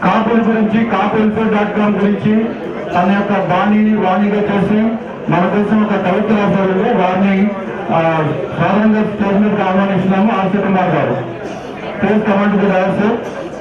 కాపుల గురించి కాపులతో dot com గురించి తన యొక్క బాణిని వాణిగా చేసి మన కోసం ఒక కవిత రాశారు వారిని ఆ, సాధారణంగా స్టేజ్ మీదకి ఆహ్వానిస్తున్నాము ఆశ కుమార్ గారు ప్లీజ్ కమెంట్ ది సార్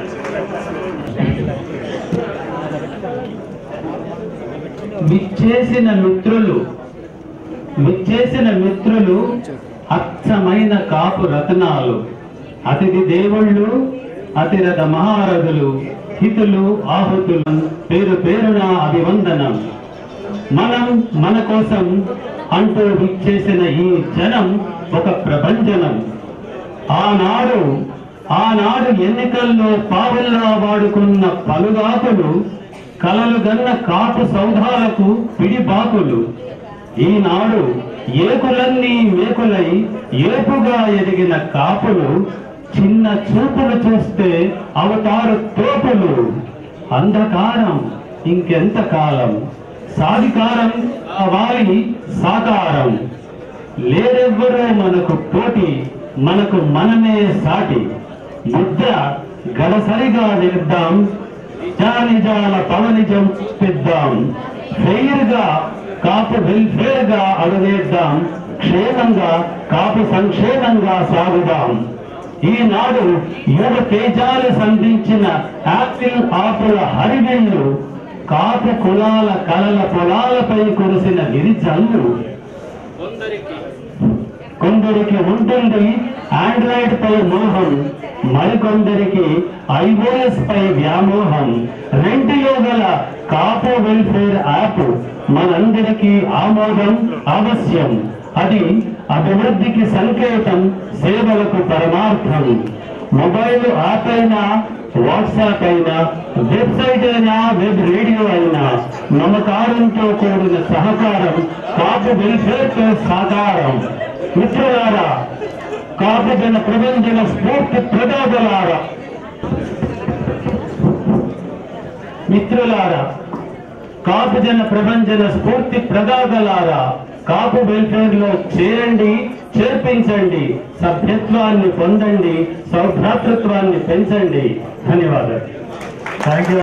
విచ్చేసిన మిత్రులు విచ్చేసిన మిత్రులు అచ్చమైన కాపు రత్నాలు అతిథి దేవుళ్ళు అతిరథ మహారథులు హితులు ఆహుతులు పేరు పేరున అభివందనం మనం మన కోసం అంటూ విచ్చేసిన ఈ జనం ఒక ప్రపంచనం ఆనాడు ఆనాడు ఎన్నికల్లో పావుల్లా వాడుకున్న పలుగాకులు కలలు గన్న కాపు సౌధాలకు పిడిబాకులు ఈనాడు ఏకులన్నీ మేకులై ఏపుగా ఎదిగిన కాపులు చిన్న చూపులు చూస్తే అవతారు తోపులు అంధకారం ఇంకెంత కాలం సాధికారం కావాలి సాకారం లేరెవ్వరూ మనకు పోటీ మనకు మనమే సాటి ముద్ద గడసరిగా నిలుద్దాం నిజానిజాల పవనిజం చూపిద్దాం ఫెయిర్ గా కాపు వెల్ఫేర్ గా అడుగేద్దాం క్షేమంగా కాపు సంక్షేమంగా సాగుదాం ఈనాడు యువ తేజాలు సంధించిన యాపిల్ ఆపుల హరివెళ్ళు కాపు కులాల కలల పొలాలపై కురిసిన గిరిజల్లు కొందరికి ఉంటుంది ఆండ్రాయిడ్ పై మోహం మరికొందరికి ఐఓఎస్ పై వ్యామోహం రెంటిలో గల కాపు వెల్ఫేర్ యాప్ మనందరికీ ఆమోదం అవశ్యం అది అభివృద్ధికి సంకేతం సేవలకు పరమార్థం మొబైల్ యాప్ అయినా వాట్సాప్ అయినా వెబ్సైట్ అయినా వెబ్ రేడియో అయినా మమకారంతో కూడిన సహకారం కాపు వెల్ఫేర్తో సాకారం మిత్రులారా కాపు జన ప్రబంధన స్ఫూర్తి ప్రదాతలారా మిత్రులారా కాపు జన ప్రపంచన స్ఫూర్తి ప్రదాతలారా కాపు వెల్ఫేర్ లో చేరండి చేర్పించండి సభ్యత్వాన్ని పొందండి సౌభ్రాతృత్వాన్ని పెంచండి ధన్యవాదాలు థ్యాంక్ యూ